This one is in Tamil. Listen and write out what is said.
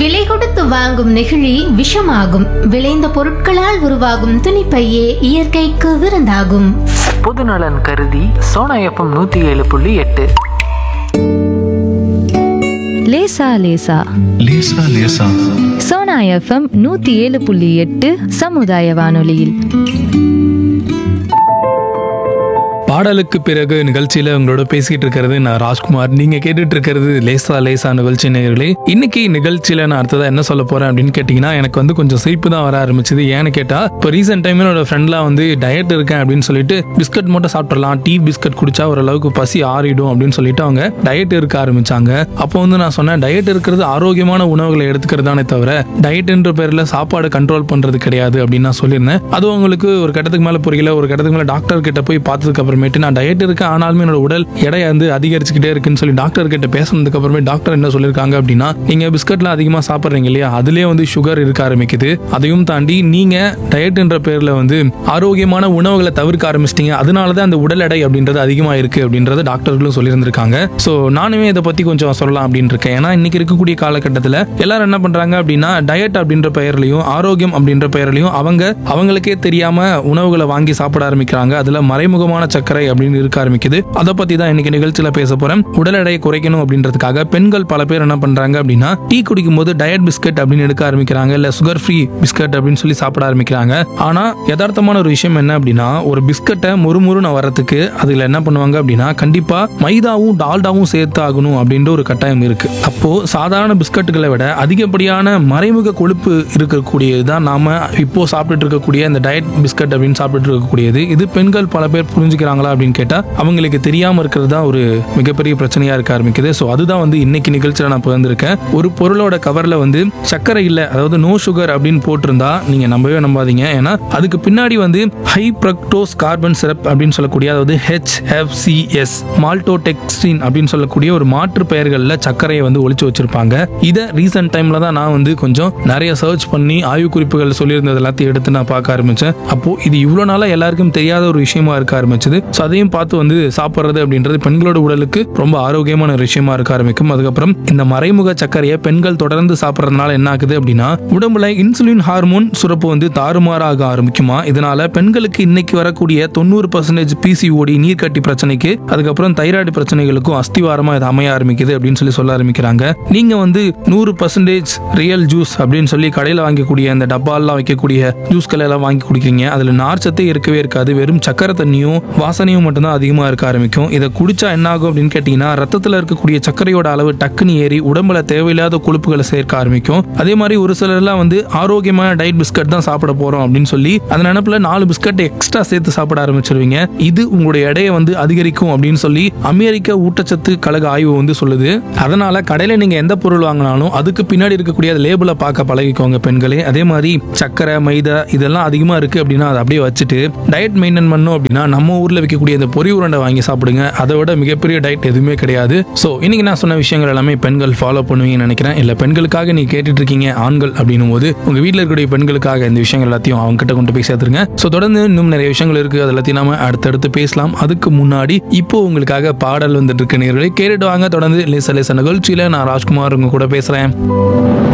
விலை கொடுத்து வாங்கும் நெகிழி விஷமாகும் விளைந்த பொருட்களால் உருவாகும் துணிப்பையே இயற்கைக்கு விருந்தாகும் பொதுநலன் கருதி சோனா எஃப்எம் நூற்றி ஏழு புள்ளி எட்டு லேசா லேசா லேசா லேசா சோனா எஃப்எம் நூத்தி ஏழு புள்ளி எட்டு சமுதாய வானொலியில் பாடலுக்கு பிறகு நிகழ்ச்சியில உங்களோட பேசிட்டு இருக்கிறது நான் ராஜ்குமார் நீங்க கேட்டுட்டு இருக்கிறது லேசா லேசா நிகழ்ச்சி நேயர்களே இன்னைக்கு நிகழ்ச்சியில நான் அடுத்ததா என்ன சொல்ல போறேன் அப்படின்னு கேட்டீங்கன்னா எனக்கு வந்து கொஞ்சம் சிரிப்பு தான் வர ஆரம்பிச்சது ஏன்னு கேட்டா இப்போ ரீசெண்ட் டைம் என்னோட ஃப்ரெண்ட்லாம் வந்து டயட் இருக்கேன் அப்படின்னு சொல்லிட்டு பிஸ்கட் மட்டும் சாப்பிட்றலாம் டீ பிஸ்கட் குடிச்சா ஓரளவுக்கு பசி ஆறிடும் அப்படின்னு சொல்லிட்டு அவங்க டயட் இருக்க ஆரம்பிச்சாங்க அப்போ வந்து நான் சொன்னேன் டயட் இருக்கிறது ஆரோக்கியமான உணவுகளை எடுத்துக்கிறதானே தவிர டயட்ன்ற பேர்ல சாப்பாடு கண்ட்ரோல் பண்றது கிடையாது அப்படின்னு நான் சொல்லியிருந்தேன் அது உங்களுக்கு ஒரு கட்டத்துக்கு மேல புரியல ஒரு கட்டத்துக்கு மேல டாக்டர் கிட்ட போய் பார்த்ததுக்கு அப்புறமேட்டு நான் டயட் இருக்கேன் ஆனாலுமே என்னோட உடல் எடை வந்து அதிகரிச்சுக்கிட்டே இருக்குன்னு சொல்லி டாக்டர் கிட்ட பேசுனதுக்கு அப்புறமே டாக்டர் என்ன சொல்லியிருக்காங்க அப்படின்னா நீங்க பிஸ்கட்ல அதிகமா சாப்பிட்றீங்க இல்லையா அதுலயே வந்து சுகர் இருக்க ஆரம்பிக்குது அதையும் தாண்டி நீங்க டயட்ன்ற பேர்ல வந்து ஆரோக்கியமான உணவுகளை தவிர்க்க ஆரம்பிச்சிட்டீங்க அதனால தான் அந்த உடல் எடை அப்படின்றது அதிகமா இருக்கு அப்படின்றத டாக்டர்களும் சொல்லியிருந்திருக்காங்க ஸோ நானுமே இதை பத்தி கொஞ்சம் சொல்லலாம் அப்படின்னு இருக்கேன் ஏன்னா இன்னைக்கு இருக்கக்கூடிய காலகட்டத்தில் எல்லாரும் என்ன பண்றாங்க அப்படின்னா டயட் அப்படின்ற பெயர்லையும் ஆரோக்கியம் அப்படின்ற பெயர்லையும் அவங்க அவங்களுக்கே தெரியாம உணவுகளை வாங்கி சாப்பிட ஆரம்பிக்கிறாங்க அதுல மறைமுகமான சர்க்கரை அப்படின்னு இருக்க ஆரம்பிக்குது அதை பத்தி தான் இன்னைக்கு நிகழ்ச்சியில பேச போறேன் உடல் எடையை குறைக்கணும் அப்படின்றதுக்காக பெண்கள் பல பேர் என்ன பண்றாங்க அப்படின்னா டீ குடிக்கும் போது டயட் பிஸ்கட் அப்படின்னு எடுக்க ஆரம்பிக்கிறாங்க இல்ல சுகர் ஃப்ரீ பிஸ்கட் அப்படின்னு சொல்லி சாப்பிட ஆரம்பிக்கிறாங்க ஆனா யதார்த்தமான ஒரு விஷயம் என்ன அப்படின்னா ஒரு பிஸ்கட்டை முறுமுறுன்னு வரத்துக்கு அதுல என்ன பண்ணுவாங்க அப்படின்னா கண்டிப்பா மைதாவும் டால்டாவும் சேர்த்து ஆகணும் அப்படின்ற ஒரு கட்டாயம் இருக்கு அப்போ சாதாரண பிஸ்கட்டுகளை விட அதிகப்படியான மறைமுக கொழுப்பு இருக்கக்கூடியது தான் நாம இப்போ சாப்பிட்டுட்டு இருக்கக்கூடிய இந்த டயட் பிஸ்கட் அப்படின்னு சாப்பிட்டுட்டு இருக்கக்கூடியது இது பெண்கள் பல பேர் புரிஞ்சுக்கிறாங்களா அப்படின்னு கேட்டா அவங்களுக்கு தெரியாம இருக்கிறது தான் ஒரு மிகப்பெரிய பிரச்சனையா இருக்க ஆரம்பிக்குது ஸோ அதுதான் வந்து இன்னைக்கு நிகழ்ச்சியில நான் வந்திருக்கேன் ஒரு பொருளோட கவர்ல வந்து சர்க்கரை இல்லை அதாவது நோ சுகர் அப்படின்னு போட்டிருந்தா நீங்க நம்பவே நம்பாதீங்க ஏன்னா அதுக்கு பின்னாடி வந்து ஹை பிரக்டோஸ் கார்பன் சிரப் அப்படின்னு சொல்லக்கூடிய அதாவது ஹெச்எஃப்சிஎஸ் மால்டோடெக்ஸ்டின் அப்படின்னு சொல்லக்கூடிய ஒரு மாற்று பெயர்களில் சர்க்கரையை வந்து ஒழிச்சு வச்சிருப்பாங்க இதை ரீசெண்ட் டைம்ல தான் நான் வந்து கொஞ்சம் நிறைய சர்ச் பண்ணி ஆய்வு குறிப்புகள் சொல்லியிருந்தது எல்லாத்தையும் எடுத்து நான் பார்க்க ஆரம்பிச்சேன் அப்போ இது இவ்வளோ நாளா எல்லாருக்கும் தெரியாத ஒரு விஷயமா இருக்க ஆரம்பிச்சது ஸோ அதையும் பார்த்து வந்து சாப்பிட்றது அப்படின்றது பெண்களோட உடலுக்கு ரொம்ப ஆரோக்கியமான ஒரு விஷயமா இருக்க ஆரம்பிக்கும் அதுக்கப்புறம் இந்த மறைமுக சர்க்கரையை பெண்கள் தொடர்ந்து சாப்பிட்றதுனால என்ன ஆகுது அப்படின்னா உடம்புல இன்சுலின் ஹார்மோன் சுரப்பு வந்து தாறுமாறாக ஆரம்பிக்குமா இதனால பெண்களுக்கு இன்னைக்கு வரக்கூடிய தொண்ணூறு பர்சன்டேஜ் பிசிஓடி நீர்க்கட்டி பிரச்சனைக்கு அதுக்கப்புறம் தைராய்டு பிரச்சனைகளுக்கும் அஸ்திவாரமா இது அமைய ஆரம்பிக்குது அப்படின்னு சொல்லி சொல்ல ஆரம்பிக்கிறாங்க நீங்க வந்து நூறு பர்சன்டேஜ் ரியல் ஜூஸ் அப்படின்னு சொல்லி கடையில் வாங்கக்கூடிய அந்த டப்பாலாம் வைக்கக்கூடிய ஜூஸ்களை எல்லாம் வாங்கி குடிக்கிறீங்க அதுல நார்ச்சத்தே இருக்கவே இருக்காது வெறும் சக்கரை தண்ணியும் வாசனையும் மட்டும்தான் அதிகமா இருக்க ஆரம்பிக்கும் இதை குடிச்சா என்ன ஆகும் அப்படின்னு கேட்டீங்கன்னா ரத்தத்துல இருக்கக்கூடிய சர்க்கரையோட அளவு டக்குன்னு ஏறி உடம்புல தேவையில்லாத கொழுப்புகளை சேர்க்க ஆரம்பிக்கும் அதே மாதிரி ஒரு சிலர்லாம் வந்து ஆரோக்கியமான டயட் பிஸ்கட் தான் சாப்பிட போறோம் அப்படின்னு சொல்லி அந்த நினப்புல நாலு பிஸ்கட் எக்ஸ்ட்ரா சேர்த்து சாப்பிட ஆரம்பிச்சிருவீங்க இது உங்களுடைய எடையை வந்து அதிகரிக்கும் அப்படின்னு சொல்லி அமெரிக்க ஊட்டச்சத்து கழக ஆய்வு வந்து சொல்லுது அதனால கடையில நீங்க எந்த பொருள் வாங்கினாலும் அதுக்கு பின்னாடி இருக்கக்கூடிய லேபிளை பார்க்க பழகிக்கோங்க பெண்களே அதே மாதிரி சக்கரை மைதா இதெல்லாம் அதிகமா இருக்கு அப்படின்னா அதை அப்படியே வச்சுட்டு டயட் மெயின்டைன் பண்ணும் அப்படின்னா நம்ம ஊர்ல விற்கக்கூடிய இந்த பொரி உருண்டை வாங்கி சாப்பிடுங்க அதை விட மிகப்பெரிய டயட் எதுவுமே கிடையாது ஸோ இன்னைக்கு நான் சொன்ன விஷயங்கள் எல்லாமே பெண்கள் ஃபாலோ பண்ணுவீங்கன்னு நினைக்கிறேன் இல்ல பெண்களுக்காக நீங்க கேட்டுட்டு இருக்கீங்க ஆண்கள் அப்படின்னும் போது உங்க வீட்டில் இருக்கக்கூடிய பெண்களுக்காக இந்த விஷயங்கள் எல்லாத்தையும் அவங்க கிட்ட கொண்டு போய் சேர்த்துருங்க ஸோ தொடர்ந்து இன்னும் நிறைய விஷயங்கள் இருக்கு அது எல்லாத்தையும் நாம அடுத்தடுத்து பேசலாம் அதுக்கு முன்னாடி இப்போ உங்களுக்காக பாடல் வந்துட்டு இருக்க நேர்களை கேட்டுட்டு வாங்க தொடர்ந்து லேச லேச நிகழ்ச்சியில நான் ராஜ்குமார் உங்க கூட பேசுறேன்